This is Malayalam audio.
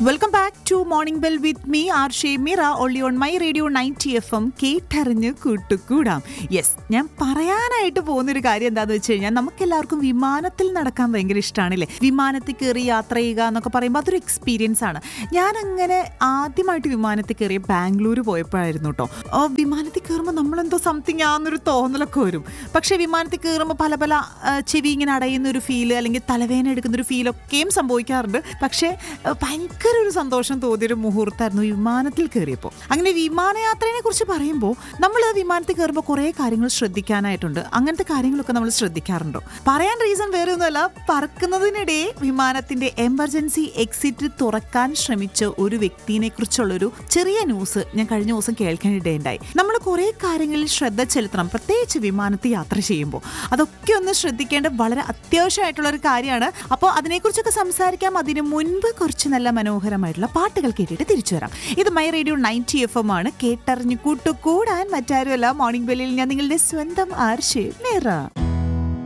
welcome back to morning bell with me R Shameera ഒള്ളി on my radio ninety F M കേട്ടറിഞ്ഞ് കൂട്ടുകൂടാം യെസ് ഞാൻ പറയാനായിട്ട് പോകുന്നൊരു കാര്യം എന്താണെന്ന് വെച്ച് കഴിഞ്ഞാൽ നമുക്കെല്ലാവർക്കും വിമാനത്തിൽ നടക്കാൻ ഭയങ്കര ഇഷ്ടമാണല്ലേ വിമാനത്തിൽ കയറി യാത്ര ചെയ്യുക എന്നൊക്കെ പറയുമ്പോൾ അതൊരു എക്സ്പീരിയൻസ് ആണ് ഞാൻ അങ്ങനെ ആദ്യമായിട്ട് വിമാനത്തിൽ കയറിയ ബാംഗ്ലൂർ പോയപ്പോഴായിരുന്നു കേട്ടോ ആ വിമാനത്തിൽ കയറുമ്പോൾ നമ്മളെന്തോ സംതിങ് ആന്നൊരു തോന്നലൊക്കെ വരും പക്ഷേ വിമാനത്തിൽ കയറുമ്പോൾ പല പല ആ, ചെവി ഇങ്ങനെ അടയുന്ന ഒരു ഫീല് അല്ലെങ്കിൽ തലവേദന എടുക്കുന്ന ഒരു ഫീലൊക്കെയും സംഭവിക്കാറുണ്ട് പക്ഷേ ആ, ഭയങ്കര ഒരു സന്തോഷം തോന്നിയൊരു മുഹൂർത്തമായിരുന്നു വിമാനത്തിൽ കയറിയപ്പോൾ അങ്ങനെ വിമാനയാത്രയെ കുറിച്ച് പറയുമ്പോൾ നമ്മൾ വിമാനത്തിൽ കയറുമ്പോൾ കുറേ കാര്യങ്ങൾ ശ്രദ്ധിക്കാനായിട്ടുണ്ട് അങ്ങനത്തെ കാര്യങ്ങളൊക്കെ നമ്മൾ ശ്രദ്ധിക്കാറുണ്ടോ പറയാൻ റീസൺ വേറെ ഒന്നുമല്ല പറക്കുന്നതിനിടെ വിമാനത്തിന്റെ എമർജൻസി എക്സിറ്റ് തുറക്കാൻ ശ്രമിച്ച ഒരു വ്യക്തിനെ കുറിച്ചുള്ളൊരു ചെറിയ ന്യൂസ് ഞാൻ കഴിഞ്ഞ ദിവസം കേൾക്കാനിടയുണ്ടായി നമ്മൾ കുറേ കാര്യങ്ങളിൽ ശ്രദ്ധ ചെലുത്തണം പ്രത്യേകിച്ച് വിമാനത്തിൽ യാത്ര ചെയ്യുമ്പോൾ അതൊക്കെ ഒന്ന് ശ്രദ്ധിക്കേണ്ട വളരെ അത്യാവശ്യമായിട്ടുള്ള ഒരു കാര്യമാണ് അപ്പോൾ അതിനെക്കുറിച്ചൊക്കെ സംസാരിക്കാം അതിന് മുൻപ് കുറച്ച് നല്ല മനോഹരമായിട്ടുള്ള പാട്ടുകൾ കേട്ടിട്ട് തിരിച്ചു വരാം ഇത് my radio ninety F M ആണ് കേട്ടറിഞ്ഞു കൂട്ടുകൂടാൻ മറ്റാരുമല്ല മോർണിംഗ് ബെല്ലിൽ ഞാൻ നിങ്ങളുടെ സ്വന്തം ആർഷേ നേറ